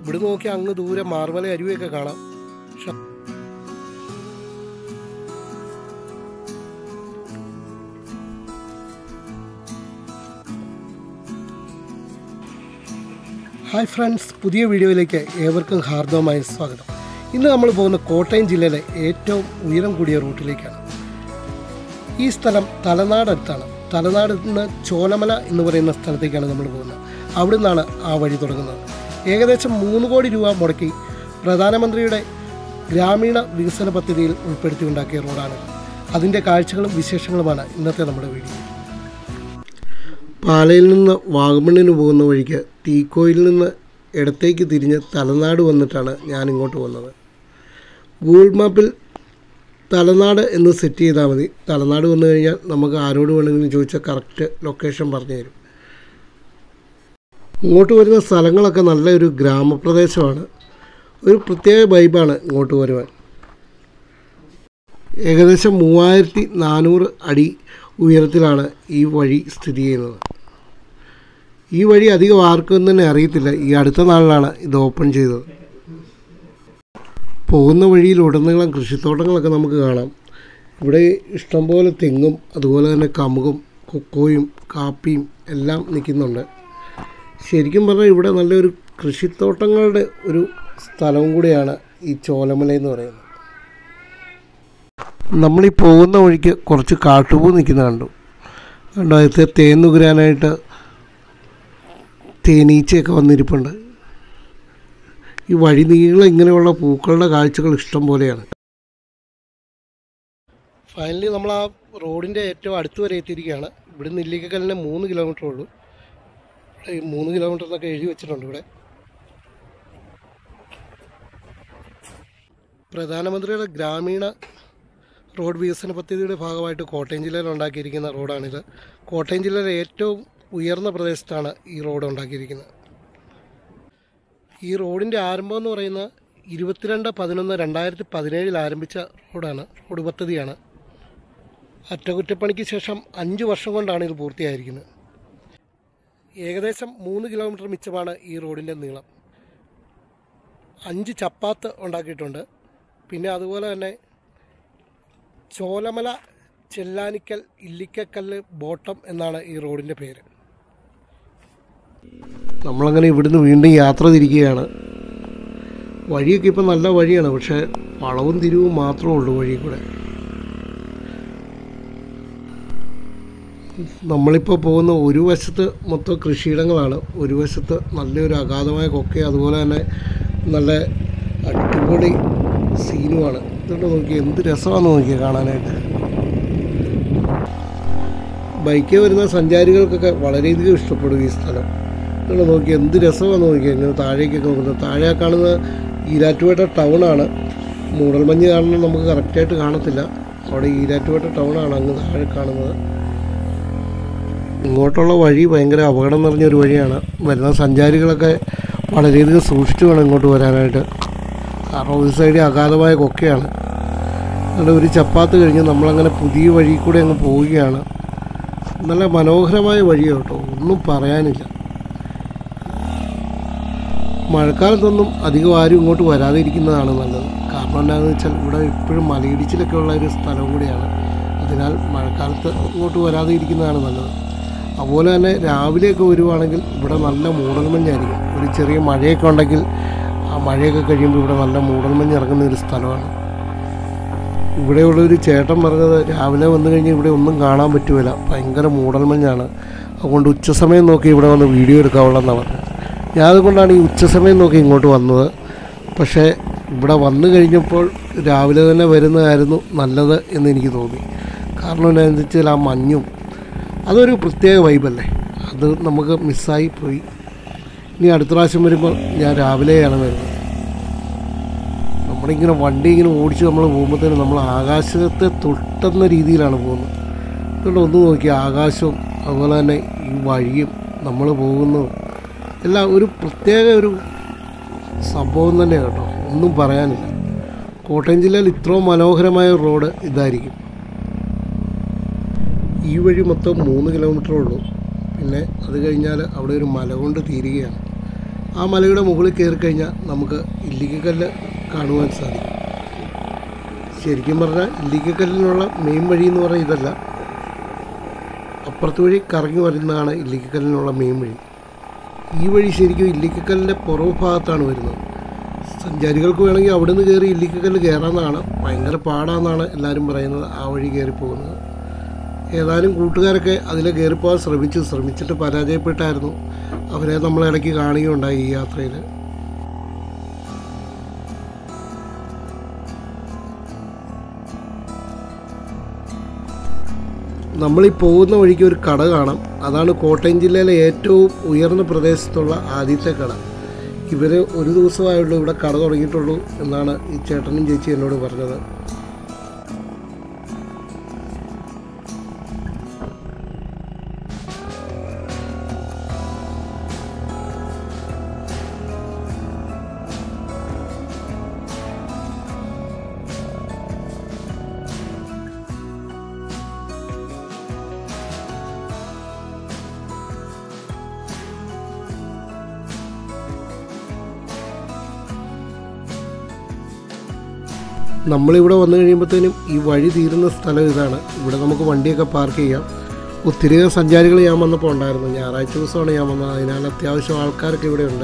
ഇവിടെ നോക്കി അങ്ങ് ദൂരെ മാർമല അരുവിയൊക്കെ കാണാം പക്ഷെ ഹായ് ഫ്രണ്ട്സ് പുതിയ വീഡിയോയിലേക്ക് ഏവർക്കും ഹാർദവമായ സ്വാഗതം ഇന്ന് നമ്മൾ പോകുന്ന കോട്ടയം ജില്ലയിലെ ഏറ്റവും ഉയരം കൂടിയ റൂട്ടിലേക്കാണ് ഈ സ്ഥലം തലനാട് അടുത്താണ് തലനാട് നിന്ന് ചോലമല എന്ന് പറയുന്ന സ്ഥലത്തേക്കാണ് നമ്മൾ പോകുന്നത് അവിടെ നിന്നാണ് ആ വഴി തുടങ്ങുന്നത് ഏകദേശം മൂന്ന് കോടി രൂപ മുടക്കി പ്രധാനമന്ത്രിയുടെ ഗ്രാമീണ വികസന പദ്ധതിയിൽ ഉൾപ്പെടുത്തി ഉണ്ടാക്കിയ റോഡാണ് അതിൻ്റെ കാഴ്ചകളും വിശേഷങ്ങളുമാണ് ഇന്നത്തെ നമ്മുടെ വീഡിയോ പാലയിൽ നിന്ന് വാഗമണ്ണിന് പോകുന്ന വഴിക്ക് തീക്കോയിൽ നിന്ന് ഇടത്തേക്ക് തിരിഞ്ഞ് തലനാട് വന്നിട്ടാണ് ഞാൻ ഇങ്ങോട്ട് വന്നത് ഗൂഗിൾ മാപ്പിൽ തലനാട് എന്ന് സെറ്റ് ചെയ്താൽ മതി തലനാട് വന്നു കഴിഞ്ഞാൽ നമുക്ക് ആരോട് വേണമെങ്കിലും ചോദിച്ചാൽ കറക്റ്റ് ലൊക്കേഷൻ പറഞ്ഞു തരും ഇങ്ങോട്ട് വരുന്ന സ്ഥലങ്ങളൊക്കെ നല്ലൊരു ഗ്രാമപ്രദേശമാണ് ഒരു പ്രത്യേക വൈബാണ് ഇങ്ങോട്ട് വരുവാൻ ഏകദേശം മൂവായിരത്തി നാനൂറ് അടി ഉയരത്തിലാണ് ഈ വഴി സ്ഥിതി ചെയ്യുന്നത് ഈ വഴി അധികം ആർക്കും തന്നെ അറിയത്തില്ല ഈ അടുത്ത നാളിലാണ് ഇത് ഓപ്പൺ ചെയ്തത് പോകുന്ന വഴിയിൽ ഉടനീളം കൃഷിത്തോട്ടങ്ങളൊക്കെ നമുക്ക് കാണാം ഇവിടെ ഇഷ്ടംപോലെ തെങ്ങും അതുപോലെ തന്നെ കമുകും കൊക്കോയും കാപ്പിയും എല്ലാം നിൽക്കുന്നുണ്ട് ശരിക്കും പറഞ്ഞാൽ ഇവിടെ നല്ലൊരു കൃഷിത്തോട്ടങ്ങളുടെ ഒരു സ്ഥലവും കൂടിയാണ് ഈ ചോലമല എന്ന് പറയുന്നത് നമ്മളീ പോകുന്ന വഴിക്ക് കുറച്ച് കാട്ടുപൂ നിൽക്കുന്ന കണ്ടു കണ്ടോ അതിൽ തേൻ നുകരാനായിട്ട് തേനീച്ചയൊക്കെ വന്നിരിപ്പുണ്ട് ഈ വഴി നീളം ഇങ്ങനെയുള്ള പൂക്കളുടെ കാഴ്ചകൾ ഇഷ്ടം പോലെയാണ് ഫൈനലി നമ്മൾ ആ റോഡിൻ്റെ ഏറ്റവും അടുത്ത് വരെ എത്തിയിരിക്കുകയാണ് ഇവിടെ നെല്ലിക്കക്കല്ലിന് മൂന്ന് കിലോമീറ്റർ ഉള്ളൂ ഇവിടെ ഈ മൂന്ന് കിലോമീറ്റർ എന്നൊക്കെ എഴുതി വെച്ചിട്ടുണ്ട് ഇവിടെ പ്രധാനമന്ത്രിയുടെ ഗ്രാമീണ റോഡ് വികസന പദ്ധതിയുടെ ഭാഗമായിട്ട് കോട്ടയം ജില്ലയിൽ ഉണ്ടാക്കിയിരിക്കുന്ന റോഡാണിത് കോട്ടയം ജില്ലയിലെ ഏറ്റവും ഉയർന്ന പ്രദേശത്താണ് ഈ റോഡ് ഉണ്ടാക്കിയിരിക്കുന്നത് ഈ റോഡിൻ്റെ ആരംഭം എന്ന് പറയുന്ന ഇരുപത്തിരണ്ട് പതിനൊന്ന് രണ്ടായിരത്തി പതിനേഴിൽ ആരംഭിച്ച റോഡാണ് റോഡ് പദ്ധതിയാണ് അറ്റകുറ്റപ്പണിക്ക് ശേഷം അഞ്ച് വർഷം കൊണ്ടാണ് ഇത് പൂർത്തിയായിരിക്കുന്നത് ഏകദേശം മൂന്ന് കിലോമീറ്റർ മിച്ചമാണ് ഈ റോഡിൻ്റെ നീളം അഞ്ച് ചപ്പാത്ത് ഉണ്ടാക്കിയിട്ടുണ്ട് പിന്നെ അതുപോലെ തന്നെ ചോലമല ചെല്ലാനിക്കൽ ഇല്ലിക്കക്കല്ല് ബോട്ടം എന്നാണ് ഈ റോഡിൻ്റെ പേര് നമ്മളങ്ങനെ ഇവിടുന്ന് വീണ്ടും യാത്ര തിരിക്കുകയാണ് വഴിയൊക്കെ ഇപ്പം നല്ല വഴിയാണ് പക്ഷേ വളവും തിരിവും മാത്രമേ ഉള്ളൂ വഴി കൂടെ നമ്മളിപ്പോൾ പോകുന്ന ഒരു വശത്ത് മൊത്തം കൃഷിയിടങ്ങളാണ് ഒരു വശത്ത് നല്ലൊരു അഗാധമായ കൊക്കെ അതുപോലെ തന്നെ നല്ല അടിപൊളി സീനുമാണ് ഇതുകൊണ്ട് നോക്കി എന്ത് രസമാണെന്ന് നോക്കിയാൽ കാണാനായിട്ട് ബൈക്കിൽ വരുന്ന സഞ്ചാരികൾക്കൊക്കെ വളരെയധികം ഇഷ്ടപ്പെടും ഈ സ്ഥലം നിങ്ങൾ നോക്കി എന്ത് രസമാണെന്ന് നോക്കിയാൽ ഇങ്ങനെ താഴേക്കൊക്കെ നോക്കുന്നത് താഴെ ആ കാണുന്ന ഈരാറ്റുപേട്ട ടൗണാണ് മൂടൽമഞ്ഞ് കാണുന്നത് നമുക്ക് കറക്റ്റായിട്ട് കാണത്തില്ല അവിടെ ഈരാറ്റുപേട്ട ടൗണാണ് അങ്ങ് താഴെ കാണുന്നത് ഇങ്ങോട്ടുള്ള വഴി ഭയങ്കര അപകടം നിറഞ്ഞൊരു വഴിയാണ് വരുന്ന സഞ്ചാരികളൊക്കെ വളരെയധികം സൂക്ഷിച്ചു വേണം ഇങ്ങോട്ട് വരാനായിട്ട് കാരണം ഒരു സൈഡിൽ അഗാധമായ കൊക്കയാണ് അതുകൊണ്ട് ഒരു ചപ്പാത്ത് കഴിഞ്ഞ് നമ്മളങ്ങനെ പുതിയ വഴി കൂടെ അങ്ങ് പോവുകയാണ് നല്ല മനോഹരമായ വഴിയാണ് കേട്ടോ ഒന്നും പറയാനില്ല മഴക്കാലത്തൊന്നും അധികം ആരും ഇങ്ങോട്ട് വരാതെ ഇരിക്കുന്നതാണ് നല്ലത് കാരണം എന്താണെന്ന് വെച്ചാൽ ഇവിടെ ഇപ്പോഴും മലയിടിച്ചിലൊക്കെ ഉള്ള ഒരു സ്ഥലവും കൂടിയാണ് അതിനാൽ മഴക്കാലത്ത് ഇങ്ങോട്ട് വരാതെ ഇരിക്കുന്നതാണ് നല്ലത് അതുപോലെ തന്നെ രാവിലെയൊക്കെ വരുവാണെങ്കിൽ ഇവിടെ നല്ല മൂടൽമഞ്ഞായിരിക്കും ഒരു ചെറിയ മഴയൊക്കെ ഉണ്ടെങ്കിൽ ആ മഴയൊക്കെ കഴിയുമ്പോൾ ഇവിടെ നല്ല മൂടൽമഞ്ഞ് ഇറങ്ങുന്ന ഒരു സ്ഥലമാണ് ഇവിടെയുള്ള ഒരു ചേട്ടൻ പറഞ്ഞത് രാവിലെ വന്നു കഴിഞ്ഞാൽ ഇവിടെ ഒന്നും കാണാൻ പറ്റുകയില്ല ഭയങ്കര മൂടൽമഞ്ഞാണ് അതുകൊണ്ട് ഉച്ചസമയം നോക്കി ഇവിടെ വന്ന് വീഡിയോ എടുക്കാവുള്ളതെന്നാണ് പറഞ്ഞത് ഞാൻ അതുകൊണ്ടാണ് ഈ ഉച്ചസമയം നോക്കി ഇങ്ങോട്ട് വന്നത് പക്ഷേ ഇവിടെ വന്നു കഴിഞ്ഞപ്പോൾ രാവിലെ തന്നെ വരുന്നതായിരുന്നു നല്ലത് എന്ന് എനിക്ക് തോന്നി കാരണം എന്താണെന്ന് വെച്ചാൽ ആ മഞ്ഞും അതൊരു പ്രത്യേക വൈബല്ലേ അത് നമുക്ക് മിസ്സായി പോയി ഇനി അടുത്ത പ്രാവശ്യം വരുമ്പോൾ ഞാൻ രാവിലെയാണ് വരുന്നത് നമ്മളിങ്ങനെ വണ്ടി ഇങ്ങനെ ഓടിച്ച് നമ്മൾ പോകുമ്പോഴത്തേനും നമ്മൾ ആകാശത്തെ തൊട്ടുന്ന രീതിയിലാണ് പോകുന്നത് അതുകൊണ്ട് ഒന്ന് നോക്കി ആകാശവും അതുപോലെ തന്നെ ഈ വഴിയും നമ്മൾ പോകുന്നതും എല്ലാം ഒരു പ്രത്യേക ഒരു സംഭവം തന്നെ കേട്ടോ ഒന്നും പറയാനില്ല കോട്ടയം ജില്ലയിൽ ഇത്രയും മനോഹരമായ ഒരു റോഡ് ഇതായിരിക്കും ഈ വഴി മൊത്തം മൂന്ന് കിലോമീറ്ററേ ഉള്ളൂ പിന്നെ അത് കഴിഞ്ഞാൽ അവിടെ ഒരു മല കൊണ്ട് തീരുകയാണ് ആ മലയുടെ മുകളിൽ കയറി കഴിഞ്ഞാൽ നമുക്ക് ഇല്ലിക്കക്കല്ല് കാണുവാൻ സാധിക്കും ശരിക്കും പറഞ്ഞാൽ ഇല്ലിക്കക്കല്ലിനുള്ള മെയിൻ വഴി എന്ന് പറഞ്ഞാൽ ഇതല്ല അപ്പുറത്ത് വഴി കറങ്ങി വരുന്നതാണ് ഇല്ലിക്കക്കല്ലിനുള്ള മെയിൻ വഴി ഈ വഴി ശരിക്കും ഇല്ലിക്കക്കല്ലിൻ്റെ പുറവ് ഭാഗത്താണ് വരുന്നത് സഞ്ചാരികൾക്ക് വേണമെങ്കിൽ അവിടെ നിന്ന് കയറി ഇല്ലിക്കക്കല്ല് കയറാമെന്നാണ് ഭയങ്കര പാടാന്നാണ് എല്ലാവരും പറയുന്നത് ആ വഴി കയറി പോകുന്നത് ഏതാനും കൂട്ടുകാരൊക്കെ അതിൽ കയറിപ്പോകാൻ ശ്രമിച്ചു ശ്രമിച്ചിട്ട് പരാജയപ്പെട്ടായിരുന്നു അവരെ നമ്മൾ ഇടയ്ക്ക് കാണുകയുണ്ടായി ഈ യാത്രയിൽ നമ്മളീ പോകുന്ന വഴിക്ക് ഒരു കട കാണാം അതാണ് കോട്ടയം ജില്ലയിലെ ഏറ്റവും ഉയർന്ന പ്രദേശത്തുള്ള ആദ്യത്തെ കട ഇവർ ഒരു ദിവസമായുള്ളൂ ഇവിടെ കട തുടങ്ങിയിട്ടുള്ളൂ എന്നാണ് ഈ ചേട്ടനും ചേച്ചി എന്നോട് പറഞ്ഞത് നമ്മളിവിടെ വന്നു കഴിയുമ്പോഴത്തേനും ഈ വഴി തീരുന്ന സ്ഥലം ഇതാണ് ഇവിടെ നമുക്ക് വണ്ടിയൊക്കെ പാർക്ക് ചെയ്യാം ഒത്തിരി സഞ്ചാരികൾ ഞാൻ വന്നപ്പോൾ ഉണ്ടായിരുന്നു ഞായറാഴ്ച ദിവസമാണ് ഞാൻ വന്നത് അതിനാൽ അത്യാവശ്യം ആൾക്കാരൊക്കെ ഇവിടെ ഉണ്ട്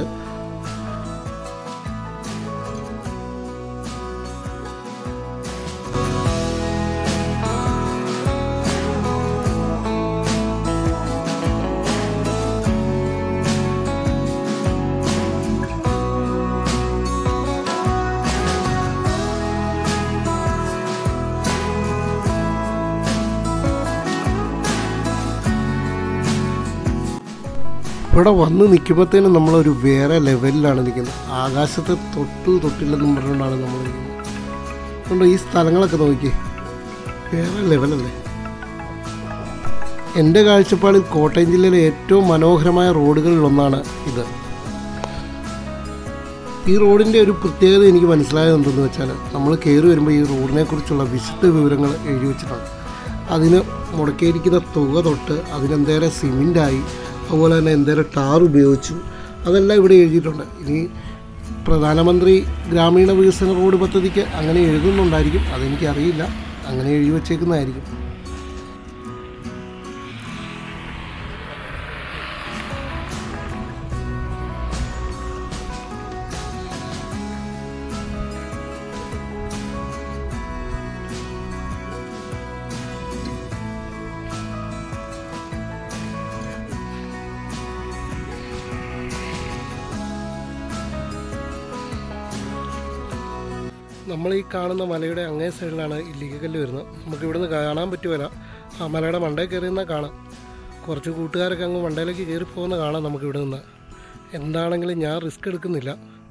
ഇവിടെ വന്ന് നിൽക്കുമ്പോഴത്തേനും നമ്മളൊരു വേറെ ലെവലിലാണ് നിൽക്കുന്നത് ആകാശത്തെ തൊട്ടു തൊട്ടില്ലെന്നും പറഞ്ഞുകൊണ്ടാണ് നമ്മൾ നിൽക്കുന്നത് അതുകൊണ്ട് ഈ സ്ഥലങ്ങളൊക്കെ നോക്കി വേറെ ലെവലല്ലേ എൻ്റെ കാഴ്ചപ്പാടിൽ കോട്ടയം ജില്ലയിലെ ഏറ്റവും മനോഹരമായ റോഡുകളിൽ ഒന്നാണ് ഇത് ഈ റോഡിൻ്റെ ഒരു പ്രത്യേകത എനിക്ക് മനസ്സിലായത് എന്തെന്ന് വെച്ചാൽ നമ്മൾ കയറി വരുമ്പോൾ ഈ റോഡിനെ കുറിച്ചുള്ള വിശദ വിവരങ്ങൾ എഴുതി വെച്ചിട്ടുണ്ട് അതിന് മുടക്കിയിരിക്കുന്ന തുക തൊട്ട് അതിനെന്തേരം സിമെൻ്റായി അതുപോലെ തന്നെ എന്തേരം ടാർ ഉപയോഗിച്ചു അതെല്ലാം ഇവിടെ എഴുതിയിട്ടുണ്ട് ഇനി പ്രധാനമന്ത്രി ഗ്രാമീണ വികസന റോഡ് പദ്ധതിക്ക് അങ്ങനെ എഴുതുന്നുണ്ടായിരിക്കും അതെനിക്കറിയില്ല അങ്ങനെ എഴുതി വച്ചേക്കുന്നതായിരിക്കും നമ്മൾ ഈ കാണുന്ന മലയുടെ അങ്ങേ സൈഡിലാണ് ഇല്ലിക്കല്ല് വരുന്നത് നമുക്ക് ഇവിടുന്ന് കാണാൻ പറ്റുമല്ല ആ മലയുടെ മണ്ടയിൽ കയറി നിന്നാൽ കാണാം കുറച്ച് കൂട്ടുകാരൊക്കെ അങ്ങ് മണ്ടയിലേക്ക് കയറി പോകുന്ന കാണാം നമുക്ക് ഇവിടെ നിന്ന് എന്താണെങ്കിലും ഞാൻ റിസ്ക് എടുക്കുന്നില്ല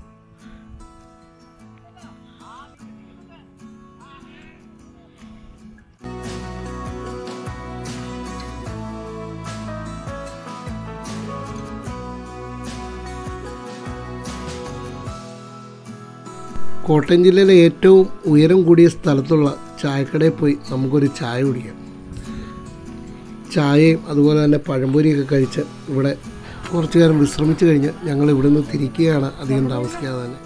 കോട്ടയം ജില്ലയിലെ ഏറ്റവും ഉയരം കൂടിയ സ്ഥലത്തുള്ള ചായക്കടയിൽ പോയി നമുക്കൊരു ചായ കുടിക്കാം ചായയും അതുപോലെ തന്നെ പഴംപൊരിയൊക്കെ കഴിച്ച് ഇവിടെ കുറച്ചു നേരം വിശ്രമിച്ച് കഴിഞ്ഞ് ഞങ്ങൾ ഇവിടെ നിന്ന് തിരിക്കുകയാണ് അധികം താമസിക്കാതെ തന്നെ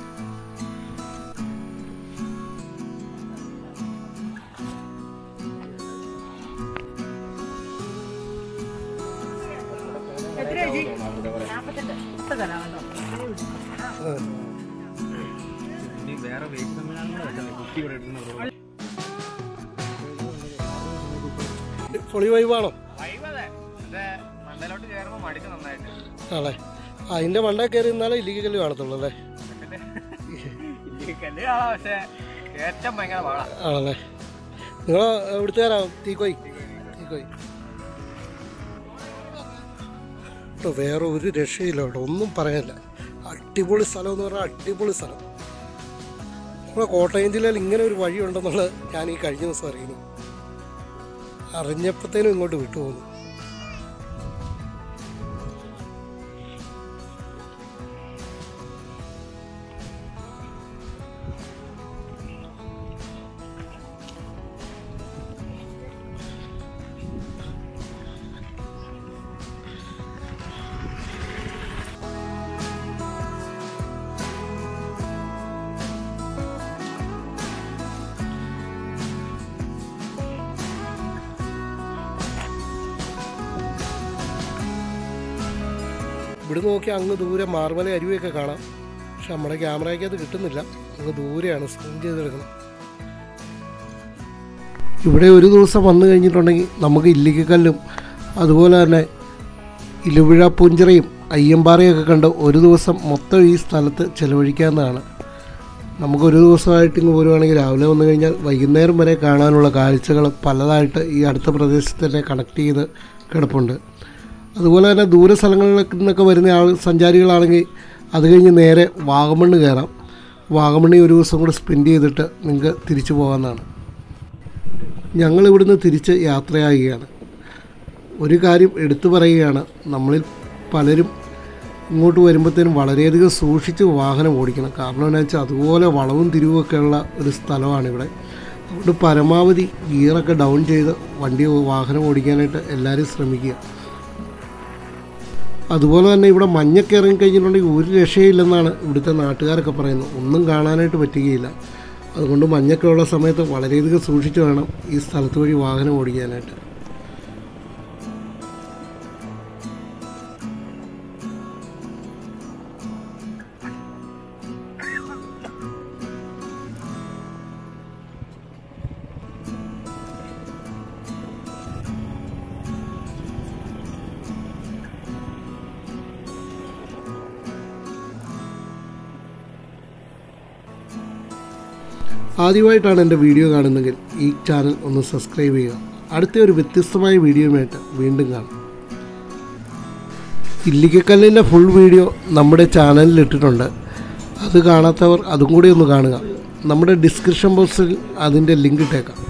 ഇനി വേറെ വേസ്റ്റ് സംവിധാനങ്ങൾ വെച്ചാൽ കുട്ടി ഇവിടെ എടുക്കുന്ന ഒരു പൊളി വൈവാണോ വൈവതെ മണ്ടയിലോട്ട് കയറുമ്പോൾ മടിക്ക് നന്നായിട്ട് ആണല്ലേ അതിൻ്റെ മണ്ടയിൽ കയറി നിന്നാലേ ഇല്ലിക്കല്ല് കാണത്തുള്ളൂ അല്ലേ ഇല്ലിക്കല്ലേ ആ പക്ഷേ ഏറ്റവും ഭയങ്കര പാടാ ആണല്ലേ നിങ്ങൾ എവിടുത്തുകാരാ തീക്കോയി തീക്കോയി കേട്ടോ വേറെ ഒരു രക്ഷയില്ല കേട്ടോ ഒന്നും പറയാനില്ല അടിപൊളി സ്ഥലം എന്ന് പറഞ്ഞാൽ അടിപൊളി സ്ഥലം നമ്മുടെ കോട്ടയം ജില്ലയിൽ ഇങ്ങനെ ഒരു വഴി ഉണ്ടെന്നുള്ളത് ഞാൻ ഈ കഴിഞ്ഞ ദിവസം അറിയുന്നു അറിഞ്ഞപ്പോഴത്തേനും ഇങ്ങോട്ട് വിട്ടുപോകുന്നു ഇവിടെ നോക്കി അങ്ങ് ദൂരെ മാർമല അരുവിയൊക്കെ കാണാം പക്ഷെ നമ്മുടെ ക്യാമറയ്ക്ക് അത് കിട്ടുന്നില്ല അങ്ങ് ദൂരെയാണ് സ്ക്രീൻ ചെയ്തെടുക്കണം ഇവിടെ ഒരു ദിവസം വന്നു കഴിഞ്ഞിട്ടുണ്ടെങ്കിൽ നമുക്ക് ഇല്ലിക്കക്കല്ലും അതുപോലെ തന്നെ ഇലുവിഴ പൂഞ്ചിറയും അയ്യമ്പാറയൊക്കെ കണ്ട് ഒരു ദിവസം മൊത്തം ഈ സ്ഥലത്ത് ചിലവഴിക്കാവുന്നതാണ് നമുക്ക് ഒരു ദിവസമായിട്ട് ഇങ്ങ് പോരുവാണെങ്കിൽ രാവിലെ വന്നു കഴിഞ്ഞാൽ വൈകുന്നേരം വരെ കാണാനുള്ള കാഴ്ചകൾ പലതായിട്ട് ഈ അടുത്ത പ്രദേശത്ത് തന്നെ കണക്ട് ചെയ്ത് കിടപ്പുണ്ട് അതുപോലെ തന്നെ ദൂര സ്ഥലങ്ങളിൽ നിന്നൊക്കെ വരുന്ന ആൾ സഞ്ചാരികളാണെങ്കിൽ അത് കഴിഞ്ഞ് നേരെ വാഗമണ്ണ് കയറാം വാഗമണ്ണി ഒരു ദിവസം കൂടെ സ്പെൻഡ് ചെയ്തിട്ട് നിങ്ങൾക്ക് തിരിച്ചു പോകാവുന്നതാണ് ഞങ്ങൾ ഇവിടുന്ന് തിരിച്ച് യാത്രയാകുകയാണ് ഒരു കാര്യം എടുത്തു പറയുകയാണ് നമ്മളിൽ പലരും ഇങ്ങോട്ട് വരുമ്പോഴത്തേനും വളരെയധികം സൂക്ഷിച്ച് വാഹനം ഓടിക്കണം കാരണം എന്താ വെച്ചാൽ അതുപോലെ വളവും തിരിവുമൊക്കെ ഉള്ള ഒരു സ്ഥലമാണ് ഇവിടെ അതുകൊണ്ട് പരമാവധി ഗിയറൊക്കെ ഡൗൺ ചെയ്ത് വണ്ടി വാഹനം ഓടിക്കാനായിട്ട് എല്ലാവരും ശ്രമിക്കുക അതുപോലെ തന്നെ ഇവിടെ മഞ്ഞൊക്കെ ഇറങ്ങിക്കഴിഞ്ഞിട്ടുണ്ടെങ്കിൽ ഒരു രക്ഷയില്ലെന്നാണ് ഇവിടുത്തെ നാട്ടുകാരൊക്കെ പറയുന്നത് ഒന്നും കാണാനായിട്ട് പറ്റുകയില്ല അതുകൊണ്ട് മഞ്ഞൊക്കെ ഉള്ള സമയത്ത് വളരെയധികം സൂക്ഷിച്ച് വേണം ഈ സ്ഥലത്ത് വഴി വാഹനം ഓടിക്കാനായിട്ട് ആദ്യമായിട്ടാണ് എൻ്റെ വീഡിയോ കാണുന്നതെങ്കിൽ ഈ ചാനൽ ഒന്ന് സബ്സ്ക്രൈബ് ചെയ്യുക അടുത്ത ഒരു വ്യത്യസ്തമായ വീഡിയോയുമായിട്ട് വീണ്ടും കാണാം ഇല്ലിക്കക്കല്ലിൻ്റെ ഫുൾ വീഡിയോ നമ്മുടെ ചാനലിൽ ഇട്ടിട്ടുണ്ട് അത് കാണാത്തവർ അതും കൂടി ഒന്ന് കാണുക നമ്മുടെ ഡിസ്ക്രിപ്ഷൻ ബോക്സിൽ അതിൻ്റെ ലിങ്ക് ഇട്ടേക്കാം